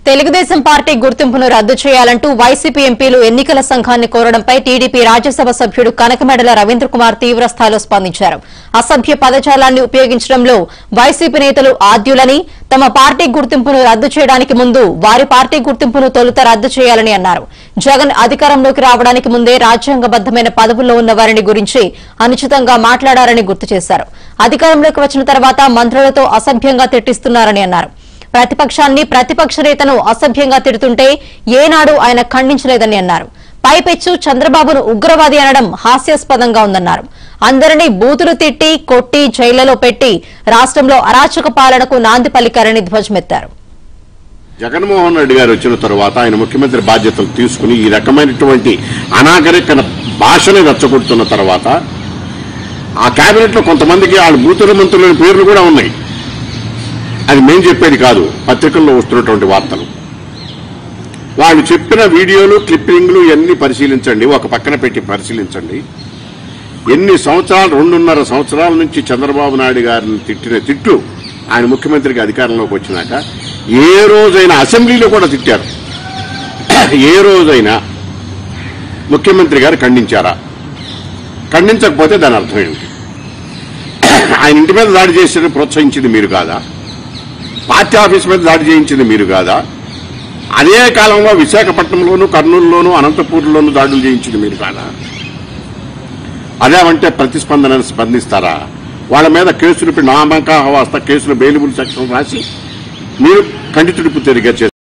Telugu Desam party గుర్తింపును రద్దు చేయాలంటూ వైసీపీ ఎంపీలు ఎన్నికల సంఘాన్ని కోరడంపై టీడీపీ రాజ్యసభ సభ్యుడు కనకమెడల రవీంద్ర కుమార్ తీవ్ర స్థాయిలో స్పందించారు అసభ్య పదజాలాన్ని ఉపయోగించడంలో వైసీపీ నేతలు ఆద్యులని తమ పార్టీ గుర్తింపును రద్దు చేయడానికి ముందు వారి పార్టీ గుర్తింపును తొలుత రద్దు చేయాలని అన్నారు జగన్ అధికారంలోకి రావడానికి ముందే రాజ్యాంగబద్దమైన పదవుల్లో ఉన్న వారిని గురించి అనుచితంగా మాట్లాడారని గుర్తు చేశారు అధికారంలోకి వచ్చిన తర్వాత మంత్రులతో అసభ్యంగా తిట్టిస్తున్నారని అన్నారు ప్రతిపక్షాన్ని ప్రతిపక్ష నేతను అసభ్యంగా తిడుతుంటే ఏనాడు ఆయన ఖండించలేదని అన్నారు పైపెచ్చు చంద్రబాబును ఉగ్రవాది అనడం హాస్యాస్పదంగా ఉందన్నారు అందరినీ బూతులు తిట్టి కొట్టి జైళ్లలో పెట్టి రాష్ట్రంలో అరాచక పాలనకు నాంది పలికారని ధ్వజమెత్తారు జగన్మోహన్ రెడ్డి గారు వచ్చిన తరువాత ఆయన ముఖ్యమంత్రి బాధ్యతలు తీసుకుని ఈ రకమైనటువంటి అనాగరిక భాషని రెచ్చగొడుతున్న తర్వాత ఆ కేబినెట్ లో కొంతమందికి వాళ్ళ బూతుల మంత్రుల పేర్లు కూడా ఉన్నాయి అది మేం చెప్పేది కాదు పత్రికల్లో వస్తున్నటువంటి వార్తలు వాళ్ళు చెప్పిన వీడియోలు క్లిప్పింగ్లు ఇవన్నీ పరిశీలించండి ఒక పక్కన పెట్టి పరిశీలించండి ఎన్ని సంవత్సరాలు రెండున్నర సంవత్సరాల నుంచి చంద్రబాబు నాయుడు గారిని తిట్టిన తిట్లు ఆయన ముఖ్యమంత్రికి అధికారంలోకి వచ్చినాక ఏ రోజైనా అసెంబ్లీలో కూడా తిట్టారు ఏ రోజైనా ముఖ్యమంత్రి గారు ఖండించారా ఖండించకపోతే దాని అర్థం ఏంటి ఆయన ఇంటి మీద దాడి చేసి ప్రోత్సహించింది మీరు కాదా పార్టీ ఆఫీస్ మీద దాడి చేయించింది మీరు కాదా అదే కాలంలో విశాఖపట్నంలోను కర్నూలులోను అనంతపూర్లోను దాడులు చేయించింది మీరు కాదా అదేమంటే ప్రతిస్పందన స్పందిస్తారా వాళ్ళ మీద కేసులు నామకాహవాస్త కేసులు బెయిలబుల్ సెక్షన్ రాసి మీరు కంటి తుడుపు తిరిగే